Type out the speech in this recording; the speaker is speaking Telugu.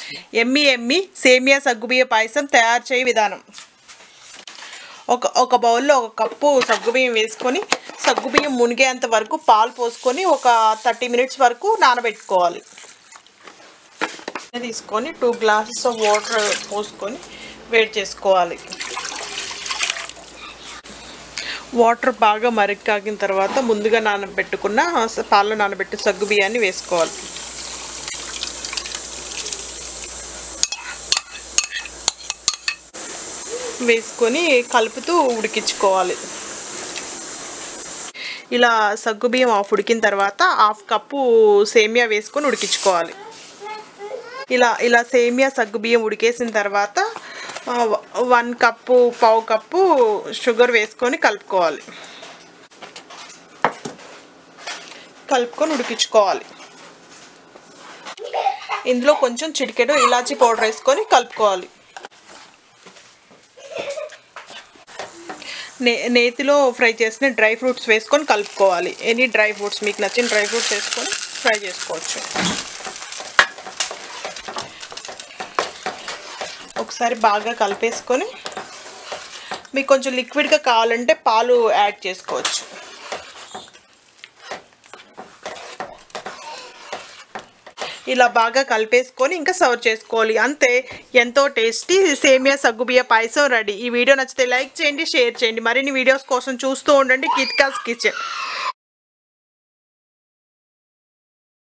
ఎమ్మి ఎమ్మి సేమియా సగ్గుబియ్య పాయసం తయారు చేయ విధానం ఒక ఒక బౌల్లో ఒక కప్పు సగ్గుబియ్యం వేసుకొని సగ్గుబియ్యం మునిగేంత వరకు పాలు పోసుకొని ఒక థర్టీ మినిట్స్ వరకు నానబెట్టుకోవాలి తీసుకొని టూ గ్లాసెస్ ఆఫ్ వాటర్ పోసుకొని వేడి చేసుకోవాలి వాటర్ బాగా మరిగి కాగిన తర్వాత ముందుగా నానబెట్టుకున్న పాలలో నానబెట్టిన సగ్గు బియ్యాన్ని వేసుకోవాలి వేసుకొని కలుపుతూ ఉడికించుకోవాలి ఇలా సగ్గు బియ్యం హాఫ్ ఉడికిన తర్వాత హాఫ్ కప్పు సేమియా వేసుకొని ఉడికించుకోవాలి ఇలా ఇలా సేమియా సగ్గు బియ్యం ఉడికేసిన తర్వాత ఆ, వన్ కప్పు పావు కప్పు షుగర్ వేసుకొని కలుపుకోవాలి కలుపుకొని ఉడికించుకోవాలి ఇందులో కొంచెం చిటికెడు ఇలాచీ పౌడర్ వేసుకొని కలుపుకోవాలి నే నేతిలో ఫ్రై చేసిన డ్రై ఫ్రూట్స్ వేసుకొని కలుపుకోవాలి ఎనీ డ్రై ఫ్రూట్స్ మీకు నచ్చిన డ్రై ఫ్రూట్స్ వేసుకొని ఫ్రై చేసుకోవచ్చు ఒకసారి బాగా కలిపేసుకొని మీకు కొంచెం లిక్విడ్గా కావాలంటే పాలు యాడ్ చేసుకోవచ్చు ఇలా బాగా కలిపేసుకొని ఇంకా సర్వ్ చేసుకోవాలి అంతే ఎంతో టేస్టీ సేమియా సగ్గుబియ్య పాయసం రెడీ ఈ వీడియో నచ్చితే లైక్ చేయండి షేర్ చేయండి మరిన్ని వీడియోస్ కోసం చూస్తూ ఉండండి కిత్కాస్ కిచెన్